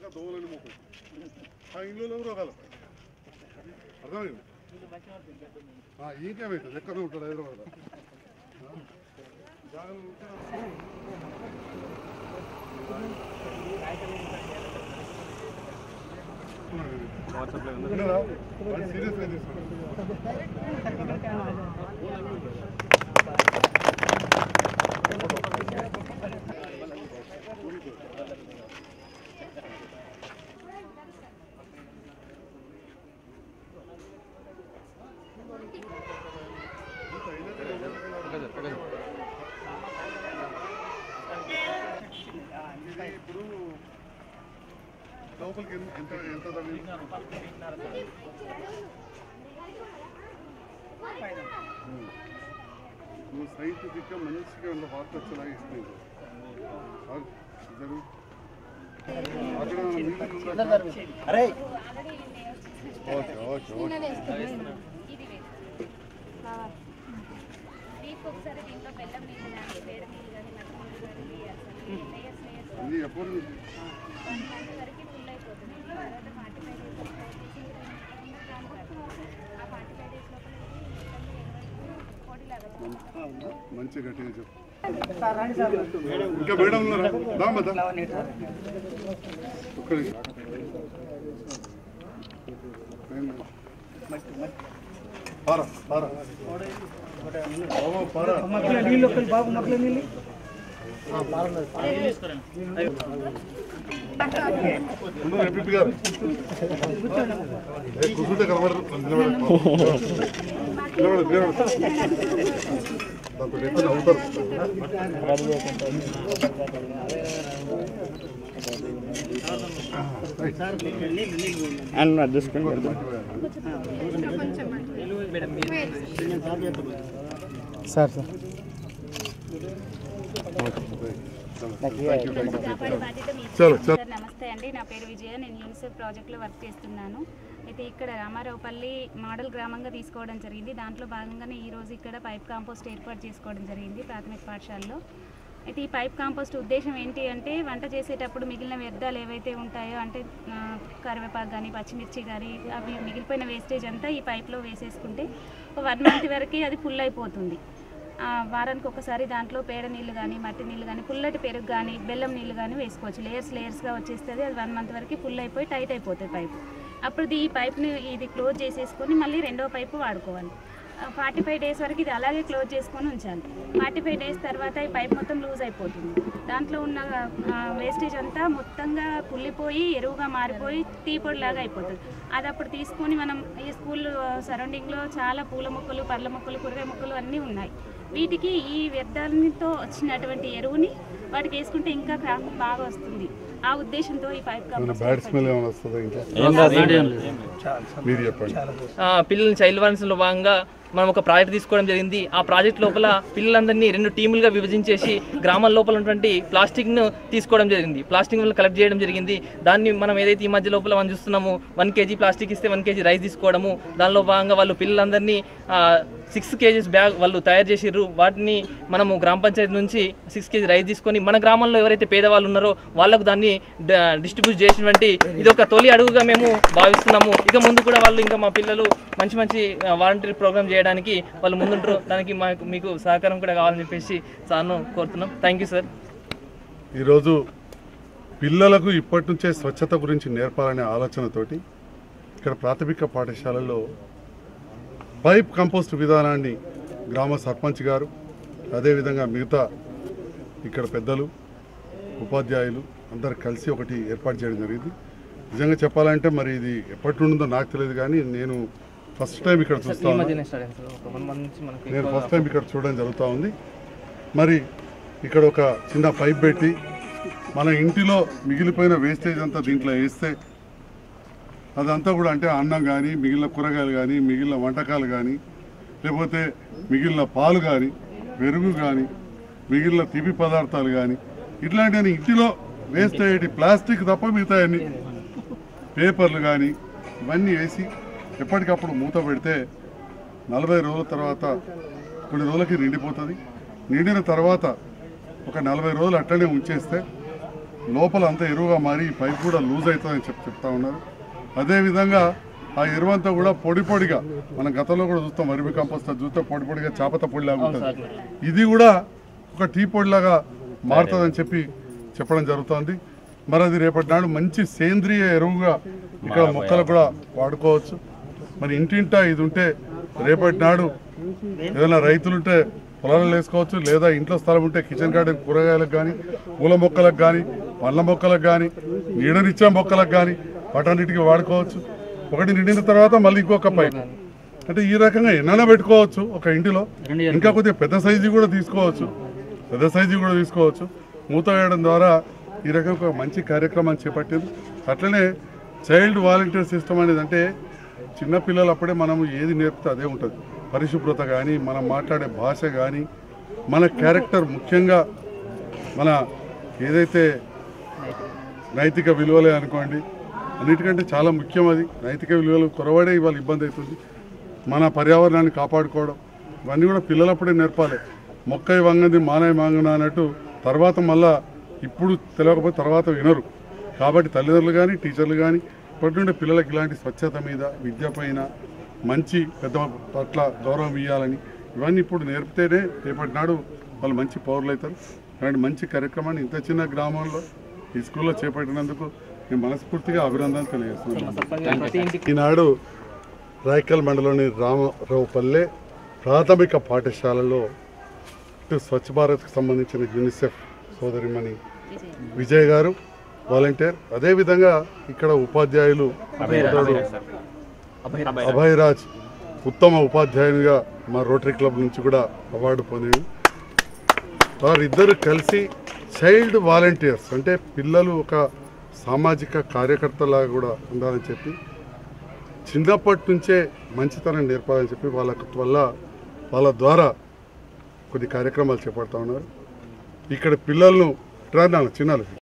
దోమలని ముఖం ఆ ఇంట్లో ఎవరో కల అర్థమైంది ఆ, ఇంకేమైతుంది ఎక్కడ ఉంటాడు హైదరాబాద్ సీరియస్గా తీసుకున్నాడు ఇది ఇప్పుడు లోపలికి ఎన్- ఎంత ఎంత తగిలింది? ఉమ్. నువ్వు సైంటిఫిక్గా మంచిగా ఉన్న వార్త వచ్చేలాగా ఇస్తుంది జరుగు అక్కడ నీళ్ళు ఉందా? ఓకే ఓకే ఓకే వీక్ ఒకసారి దీంట్లో బెల్లం నీళ్ళు కానీ వేడి నీళ్ళు కానీ మట్టి నీళ్ళు కానీ లేయర్స్ లేయర్స్ అన్నీ ఎప్పుడు నుంచి? వన్ మంత్ వరకు ఫుల్ అయిపోతుంది తర్వాత ఫార్టీ ఫైవ్ డేస్ ఆ ఫార్టీ ఫైవ్ డేస్ లోపల పొడిలాగా మంచి గట్టిగా చెప్పు ఇంకా మేడం ఉన్నారా దామదా ఒక్కడి పారా పారా బాబా పారా ముందు ఎంపీ గారు ఏ, కూర్చుంటే కనబడరు నిలబడండి. నిలబడండి, నిలబడండి. నాకు ఎక్కడ నవ్వుతారు సార్ సార్ కాపాడే బాధ్యత మీది. చలో చలో సార్ నమస్తే అండి నా పేరు విజయ నేను యూనిసెఫ్ ప్రాజెక్ట్లో వర్క్ చేస్తున్నాను అయితే ఇక్కడ రామారావుపల్లి మోడల్ గ్రామంగా తీసుకోవడం జరిగింది దాంట్లో భాగంగానే ఈ రోజు ఇక్కడ పైప్ కాంపోస్ట్ ఏర్పాటు చేసుకోవడం జరిగింది ప్రాథమిక పాఠశాలలో అయితే ఈ పైప్ కాంపోస్ట్ ఉద్దేశం ఏంటి అంటే వంట చేసేటప్పుడు మిగిలిన వ్యర్థాలు ఏవైతే ఉంటాయో అంటే ఆ, కరివేపాకు కానీ పచ్చిమిర్చి కానీ అవి మిగిలిపోయిన వేస్టేజ్ అంతా ఈ పైప్లో వేసేసుకుంటే ఒక వన్ మంత్ వరకు అది ఫుల్ అయిపోతుంది ఆ, వారానికి ఒకసారి దాంట్లో పేడ నీళ్ళు కానీ మట్టి నీళ్ళు కానీ పుల్లటి పెరుగు కానీ బెల్లం నీళ్ళు కానీ వేసుకోవచ్చు లేయర్స్ లేయర్స్గా వచ్చేస్తుంది అది వన్ మంత్ వరకు ఫుల్ అయిపోయి టైట్ అయిపోతుంది పైపు అప్పుడు ఇది ఈ పైప్ని ఇది క్లోజ్ చేసేసుకొని మళ్ళీ రెండో పైపు వాడుకోవాలి ఫార్టీ ఫైవ్ డేస్ వరకు ఇది అలాగే క్లోజ్ చేసుకొని ఉంచాలి ఫార్టీ ఫైవ్ డేస్ తర్వాత ఈ పైప్ మొత్తం లూజ్ అయిపోతుంది దాంట్లో ఉన్న వేస్టేజ్ అంతా మొత్తంగా కుళ్ళిపోయి ఎరువుగా మారిపోయి టీ పొడిలాగా అయిపోతుంది అది అప్పుడు తీసుకొని మనం ఈ స్కూల్ సరౌండింగ్లో చాలా పూల మొక్కలు పళ్ళ మొక్కలు కూరగాయ మొక్కలు అన్నీ ఉన్నాయి వీటికి ఈ వ్యర్థాలతో వచ్చినటువంటి ఎరువుని వాటికి వేసుకుంటే ఇంకా క్రాప్ బాగా వస్తుంది ఆ ఉద్దేశంతో ఈ పైప్ ఏమైనా కంపోస్ట్ బ్యాడ్ స్మెల్ ఏమైనా వస్తుందా ఇంకా మీరు చెప్పండి ఆ, పిల్లల్ని చైల్డ్ వారెన్స్లో భాగంగా మనం ఒక ప్రాజెక్ట్ తీసుకోవడం జరిగింది ఆ ప్రాజెక్ట్ లోపల పిల్లలందరినీ రెండు టీములుగా విభజించేసి గ్రామాల లోపల ఉన్నటువంటి ప్లాస్టిక్ను తీసుకోవడం జరిగింది ప్లాస్టిక్ కలెక్ట్ చేయడం జరిగింది దాన్ని మనం ఏదైతే ఈ మధ్య లోపల మనం చూస్తున్నాము వన్ కేజీ ప్లాస్టిక్ ఇస్తే వన్ కేజీ రైస్ తీసుకోవడము దానిలో భాగంగా వాళ్ళు పిల్లలందరినీ సిక్స్ కేజీస్ బ్యాగ్ వాళ్ళు తయారు చేసిర్రు వాటిని మనము గ్రామ పంచాయతీ నుంచి సిక్స్ కేజీ రైస్ తీసుకొని మన గ్రామంలో ఎవరైతే పేదవాళ్ళు ఉన్నారో వాళ్ళకు దాన్ని డిస్ట్రిబ్యూట్ చేసినటువంటి ఇది ఒక తొలి అడుగుగా మేము భావిస్తున్నాము ఇక ముందు కూడా వాళ్ళు ఇంకా మా పిల్లలు మంచి మంచి వాలంటీర్ ప్రోగ్రామ్ చేయడానికి వాళ్ళు ముందుంటారు దానికి మాకు మీకు సహకారం కూడా కావాలని చెప్పేసి సార్ను కోరుతున్నాం థ్యాంక్ యూ సార్ ఈరోజు పిల్లలకు ఇప్పటి నుంచే స్వచ్ఛత గురించి నేర్పాలనే ఆలోచనతోటి ఇక్కడ ప్రాథమిక పాఠశాలలో పైప్ కంపోస్ట్ విధానాన్ని గ్రామ సర్పంచ్ గారు అదేవిధంగా మిగతా ఇక్కడ పెద్దలు ఉపాధ్యాయులు అందరు కలిసి ఒకటి ఏర్పాటు చేయడం జరిగింది నిజంగా చెప్పాలంటే మరి ఇది ఎప్పటి నుండి ఉందో నాకు తెలియదు కానీ నేను ఫస్ట్ టైం ఇక్కడ ఈ చూస్తాను మధ్యనే స్టార్ట్ అయింది సార్ ఒక వన్ మంత్ నుంచి మనకి నేను ఫస్ట్ టైం ఇక్కడ చూడడం జరుగుతూ ఉంది మరి ఇక్కడ ఒక చిన్న పైప్ పెట్టి మన ఇంటిలో మిగిలిపోయిన వేస్టేజ్ అంతా దీంట్లో వేస్తే అదంతా కూడా అంటే అన్నం కానీ మిగిలిన కూరగాయలు కానీ మిగిలిన వంటకాలు కానీ లేకపోతే మిగిలిన పాలు కానీ పెరుగు కానీ మిగిలిన తిపి పదార్థాలు కానీ ఇట్లాంటివన్నీ ఇంటిలో వేస్ట్ అయ్యేటి ప్లాస్టిక్ తప్ప మిగతా అన్ని పేపర్లు కానీ ఇవన్నీ వేసి ఎప్పటికప్పుడు మూత పెడితే నలభై రోజుల తర్వాత కొన్ని రోజులకి నిండిపోతుంది నిండిన తర్వాత ఒక నలభై రోజులు అట్లనే ఉంచేస్తే లోపల అంతా ఎరువుగా మారి ఈ పైప్ కూడా లూజ్ అవుతుందని చెప్పి చెప్తా ఉన్నారు అదేవిధంగా ఆ ఎరువు అంతా కూడా పొడి పొడిగా మనం గతంలో కూడా చూస్తాం వరిమి కంపోస్ట్ చూస్తే పొడి పొడిగా చాపత పొడిలాగా ఉంటుంది ఇది కూడా ఒక టీ పొడిలాగా మారుతుందని చెప్పి చెప్పడం జరుగుతోంది మరి అది రేపటి నాడు మంచి సేంద్రియ ఎరువుగా ఇక్కడ మొక్కలకు కూడా వాడుకోవచ్చు మరి ఇంటింటా ఇది ఉంటే రేపటి నాడు ఏదైనా రైతులుంటే పొలాలు వేసుకోవచ్చు లేదా ఇంట్లో స్థలం ఉంటే కిచెన్ గార్డెన్ కూరగాయలకు కానీ పూల మొక్కలకు కానీ పండ్ల మొక్కలకు కానీ నీడనిచ్చే మొక్కలకు కానీ వాటన్నిటికీ వాడుకోవచ్చు ఒకటి నిండిన తర్వాత మళ్ళీ ఇంకొక పైప్ అంటే ఈ రకంగా ఎన్నైనా పెట్టుకోవచ్చు ఒక ఇంటిలో ఇంకా కొద్దిగా పెద్ద సైజు కూడా తీసుకోవచ్చు పెద్ద సైజు కూడా తీసుకోవచ్చు మూత వేయడం ద్వారా ఈ రకంగా ఒక మంచి కార్యక్రమాన్ని చేపట్టింది అట్లనే చైల్డ్ వాలంటీర్ సిస్టమ్ అనేది అంటే చిన్న పిల్లలు అప్పుడే మనం ఏది నేర్పితే అదే ఉంటుంది పరిశుభ్రత కానీ మనం మాట్లాడే భాష కానీ మన క్యారెక్టర్ ముఖ్యంగా మన ఏదైతే నైతిక విలువలే అనుకోండి అన్నిటికంటే చాలా ముఖ్యం అది నైతిక విలువలు కొరవడే ఇవాళ ఇబ్బంది అవుతుంది మన పర్యావరణాన్ని కాపాడుకోవడం ఇవన్నీ కూడా పిల్లలప్పుడే నేర్పాలి మొక్కై వంగంది మానవి మాంగన అన్నట్టు తర్వాత మళ్ళా ఇప్పుడు తెలియకపోతే తర్వాత వినరు కాబట్టి తల్లిదండ్రులు కానీ టీచర్లు కానీ ఇప్పటి నుండి పిల్లలకి ఇలాంటి స్వచ్ఛత మీద విద్య పైన మంచి పెద్ద పట్ల గౌరవం ఇవ్వాలని ఇవన్నీ ఇప్పుడు నేర్పితేనే రేపటి నాడు వాళ్ళు మంచి పౌరులు అవుతారు అలాంటి మంచి కార్యక్రమాన్ని ఇంత చిన్న గ్రామంలో ఈ స్కూల్లో చేపట్టినందుకు నేను మనస్ఫూర్తిగా అభినందనలు తెలియజేస్తున్నాను ప్రతి ఇంటికి ఈనాడు రాయకల్ మండలంలోని రామరావుపల్లె ప్రాథమిక పాఠశాలలో ఇటు స్వచ్ఛ భారత్కి సంబంధించిన యూనిసెఫ్ సోదరిమణి విజయ్ గారు వాలంటీర్ అదేవిధంగా ఇక్కడ ఉపాధ్యాయులు సోదరుడు అభయ్ రాజ్ ఉత్తమ ఉపాధ్యాయునిగా మా రోటరీ క్లబ్ నుంచి కూడా అవార్డు పొందాడు వారిద్దరు కలిసి చైల్డ్ వాలంటీర్స్ అంటే పిల్లలు ఒక సామాజిక కార్యకర్తలాగా కూడా ఉండాలని చెప్పి చిన్నప్పటి నుంచే మంచితనం నేర్పాలని చెప్పి వాళ్ళ వల్ల వాళ్ళ ద్వారా కొన్ని కార్యక్రమాలు చేపడతా ఉన్నారు ఇక్కడ పిల్లలను చిన్నాలు